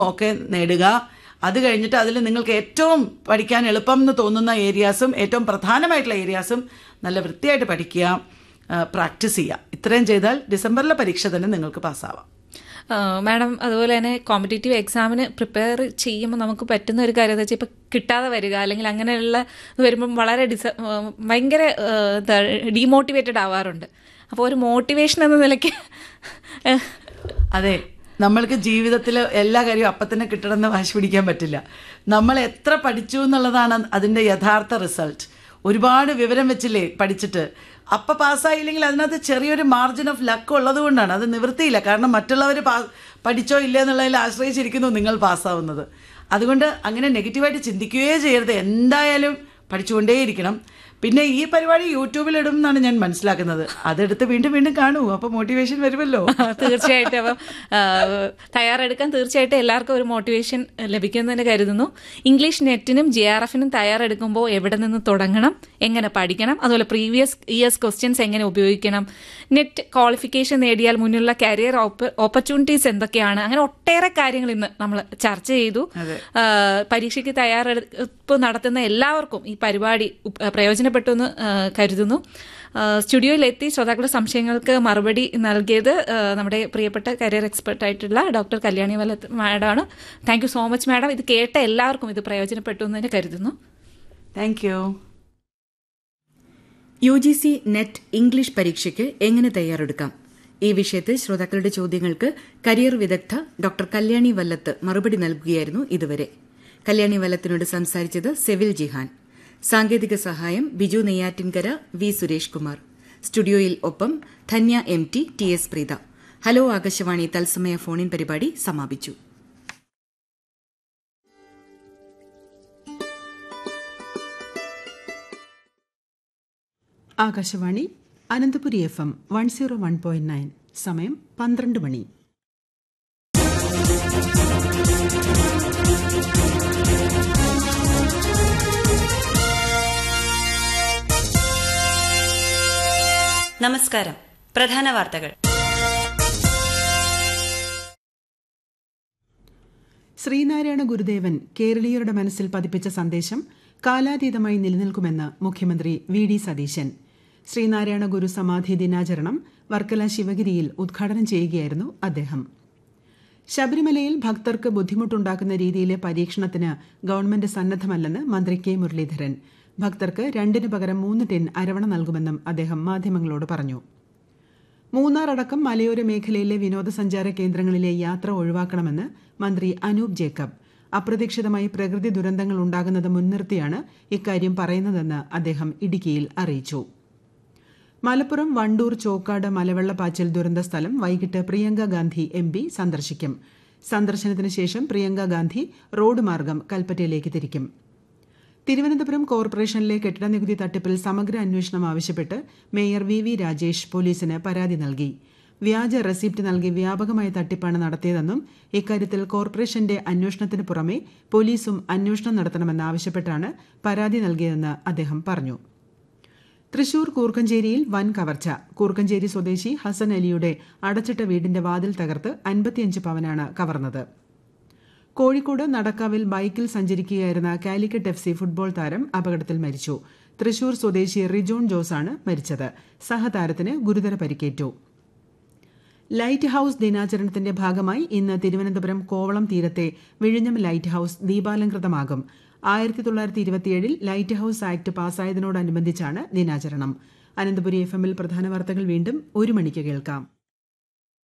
ഒക്കെ നേടുക അത് കഴിഞ്ഞിട്ട് അതിൽ നിങ്ങൾക്ക് ഏറ്റവും പഠിക്കാൻ എളുപ്പം എന്ന് തോന്നുന്ന ഏരിയാസും ഏറ്റവും പ്രധാനമായിട്ടുള്ള ഏരിയാസും നല്ല വൃത്തിയായിട്ട് പഠിക്കുക പ്രാക്ടീസ് ചെയ്യുക ഇത്രയും ചെയ്താൽ ഡിസംബറിലെ പരീക്ഷ തന്നെ നിങ്ങൾക്ക് പാസ്സാവാം മാഡം അതുപോലെ തന്നെ കോമ്പറ്റേറ്റീവ് എക്സാമിന് പ്രിപ്പയർ ചെയ്യുമ്പോൾ നമുക്ക് പറ്റുന്ന ഒരു കാര്യം എന്താ വെച്ചാൽ ഇപ്പം കിട്ടാതെ വരിക അല്ലെങ്കിൽ അങ്ങനെയുള്ള ഇത് വരുമ്പം വളരെ ഡിസ ഭയങ്കര ഡീമോട്ടിവേറ്റഡ് ആവാറുണ്ട് അപ്പോൾ ഒരു മോട്ടിവേഷൻ എന്ന നിലയ്ക്ക് അതെ നമ്മൾക്ക് ജീവിതത്തിൽ എല്ലാ കാര്യവും അപ്പം തന്നെ കിട്ടണമെന്ന് വാശി പിടിക്കാൻ പറ്റില്ല നമ്മൾ എത്ര പഠിച്ചു എന്നുള്ളതാണ് അതിൻ്റെ യഥാർത്ഥ റിസൾട്ട് ഒരുപാട് വിവരം വെച്ചില്ലേ പഠിച്ചിട്ട് അപ്പം പാസ്സായില്ലെങ്കിൽ അതിനകത്ത് ചെറിയൊരു മാർജിൻ ഓഫ് ലക്ക് ഉള്ളത് കൊണ്ടാണ് അത് നിവൃത്തിയില്ല കാരണം മറ്റുള്ളവർ പാ പഠിച്ചോ ഇല്ല എന്നുള്ളതിൽ ആശ്രയിച്ചിരിക്കുന്നു നിങ്ങൾ പാസ്സാവുന്നത് അതുകൊണ്ട് അങ്ങനെ നെഗറ്റീവായിട്ട് ചിന്തിക്കുകയേ ചെയ്യരുത് എന്തായാലും പഠിച്ചുകൊണ്ടേയിരിക്കണം പിന്നെ ഈ പരിപാടി യൂട്യൂബിലിടും എന്നാണ് ഞാൻ മനസ്സിലാക്കുന്നത് അതെടുത്ത് വീണ്ടും വീണ്ടും കാണൂ അപ്പോൾ മോട്ടിവേഷൻ വരുമല്ലോ തീർച്ചയായിട്ടും അപ്പം തയ്യാറെടുക്കാൻ തീർച്ചയായിട്ടും എല്ലാവർക്കും ഒരു മോട്ടിവേഷൻ ലഭിക്കുമെന്ന് കരുതുന്നു ഇംഗ്ലീഷ് നെറ്റിനും ജെ ആർ എഫിനും തയ്യാറെടുക്കുമ്പോൾ എവിടെ നിന്ന് തുടങ്ങണം എങ്ങനെ പഠിക്കണം അതുപോലെ പ്രീവിയസ് ഇയേഴ്സ് ക്വസ്റ്റ്യൻസ് എങ്ങനെ ഉപയോഗിക്കണം നെറ്റ് ക്വാളിഫിക്കേഷൻ നേടിയാൽ മുന്നിലുള്ള കരിയർ ഓപ്പർച്യൂണിറ്റീസ് എന്തൊക്കെയാണ് അങ്ങനെ ഒട്ടേറെ കാര്യങ്ങൾ ഇന്ന് നമ്മൾ ചർച്ച ചെയ്തു പരീക്ഷയ്ക്ക് തയ്യാറെടുപ്പ് നടത്തുന്ന എല്ലാവർക്കും ഈ പരിപാടി പ്രയോജനപ്പെട്ടു എന്ന് കരുതുന്നു സ്റ്റുഡിയോയിലെത്തി ശ്രോതാക്കളുടെ സംശയങ്ങൾക്ക് മറുപടി നൽകിയത് നമ്മുടെ പ്രിയപ്പെട്ട കരിയർ എക്സ്പെർട്ട് ആയിട്ടുള്ള ഡോക്ടർ കല്യാണി വല്ലത്ത് മാഡമാണ് thank you so much madam ഇത് കേട്ട എല്ലാവർക്കും ഇത് പ്രയോജനപ്പെട്ടു എന്ന് തന്നെ കരുതുന്നു thank you U G C NET English പരീക്ഷയ്ക്ക് എങ്ങനെ തയ്യാറെടുക്കാം ഈ വിഷയത്തിൽ ശ്രോതാക്കളുടെ ചോദ്യങ്ങൾക്ക് കരിയർ വിദഗ്ധ ഡോക്ടർ കല്യാണി വല്ലത്ത് മറുപടി നൽകുകയായിരുന്നു ഇതുവരെ കല്യാണി വല്ലത്തിനോട് സംസാരിച്ചത് സെവിൽ ജിഹാൻ സാങ്കേതിക സഹായം ബിജു നെയ്യാറ്റിൻകര വി സുരേഷ് കുമാർ സ്റ്റുഡിയോയിൽ ഒപ്പം Dhanya M T T S Preetha hello Akashvani തത്സമയ ഫോണിൻ പരിപാടി സമാപിച്ചു Akashvani Ananthapuri F M one zero one point nine സമയം പന്ത്രണ്ട് മണി നമസ്കാരം പ്രധാന വാർത്തകൾ ശ്രീനാരായണ ഗുരുദേവൻ കേരളീയരുടെ മനസ്സിൽ പതിപ്പിച്ച സന്ദേശം കാലാതീതമായി നിലനിൽക്കുമെന്ന് മുഖ്യമന്ത്രി വി ഡി സതീശൻ ശ്രീനാരായണ ഗുരു സമാധി ദിനാചരണം വർക്കല ശിവഗിരിയിൽ ഉദ്ഘാടനം ചെയ്യുകയായിരുന്നു അദ്ദേഹം ശബരിമലയിൽ ഭക്തർക്ക് ബുദ്ധിമുട്ടുണ്ടാക്കുന്ന രീതിയിലെ പരീക്ഷണത്തിന് ഗവൺമെന്റ് സന്നദ്ധമല്ലെന്ന് മന്ത്രി കെ മുരളീധരൻ ഭക്തർക്ക് രണ്ടിന് പകരം മൂന്ന് ടിൻ അരവണ നൽകുമെന്നും അദ്ദേഹം മാധ്യമങ്ങളോട് പറഞ്ഞു മൂന്നാർ അടക്കം മലയോര മേഖലയിലെ വിനോദസഞ്ചാര കേന്ദ്രങ്ങളിലെ യാത്ര ഒഴിവാക്കണമെന്ന് മന്ത്രി അനൂപ് ജേക്കബ് അപ്രതീക്ഷിതമായി പ്രകൃതി ദുരന്തങ്ങൾ ഉണ്ടാകുന്നത് മുൻനിർത്തിയാണ് ഇക്കാര്യം പറയുന്നതെന്ന് അദ്ദേഹം ഇടുക്കിയിൽ അറിയിച്ചു മലപ്പുറം വണ്ടൂർ ചോക്കാട് മലവെള്ളപ്പാച്ചിൽ ദുരന്ത സ്ഥലം വൈകിട്ട് പ്രിയങ്ക ഗാന്ധി എം പി സന്ദർശിക്കും സന്ദർശനത്തിന് ശേഷം പ്രിയങ്ക ഗാന്ധി റോഡ് മാർഗം കൽപ്പറ്റയിലേക്ക് തിരിക്കും തിരുവനന്തപുരം കോർപ്പറേഷനിലെ കെട്ടിട നികുതി തട്ടിപ്പിൽ സമഗ്ര അന്വേഷണം ആവശ്യപ്പെട്ട് മേയർ വി വി രാജേഷ് പോലീസിന് പരാതി നൽകി വ്യാജ റെസിപ്റ്റ് നൽകി വ്യാപകമായ തട്ടിപ്പാണ് നടത്തിയതെന്നും ഇക്കാര്യത്തിൽ കോർപ്പറേഷന്റെ അന്വേഷണത്തിന് പുറമെ പോലീസും അന്വേഷണം നടത്തണമെന്നാവശ്യപ്പെട്ടാണ് പരാതി നൽകിയതെന്ന് അദ്ദേഹം പറഞ്ഞു തൃശൂർ കൂർക്കഞ്ചേരിയിൽ വൻ കവർച്ച കൂർക്കഞ്ചേരി സ്വദേശി ഹസൻ അലിയുടെ അടച്ചിട്ട വീടിന്റെ വാതിൽ തകർത്ത് അൻപത്തിയഞ്ച് പവനാണ് കവർന്നത് കോഴിക്കോട് നടക്കാവിൽ ബൈക്കിൽ സഞ്ചരിക്കുകയായിരുന്ന കാലിക്കറ്റ് എഫ് സി ഫുട്ബോൾ താരം അപകടത്തിൽ മരിച്ചു തൃശൂർ സ്വദേശി റിജോൺ ജോസാണ് മരിച്ചത് സഹതാരത്തിന് ഗുരുതര പരിക്കേറ്റു ലൈറ്റ് ഹൌസ് ദിനാചരണത്തിന്റെ ഭാഗമായി ഇന്ന് തിരുവനന്തപുരം കോവളം തീരത്തെ വിഴിഞ്ഞം ലൈറ്റ് ഹൌസ് ദീപാലംകൃതമാകും ആയിരത്തി തൊള്ളായിരത്തി ഇരുപത്തിയേഴിൽ ലൈറ്റ് ഹൌസ് ആക്ട് പാസ്സായതിനോടനുബന്ധിച്ചാണ് ദിനാചരണം അനന്തപുരി എഫ് എമ്മിൽ പ്രധാന വാർത്തകൾ വീണ്ടും ഒരു മണിക്ക് കേൾക്കാം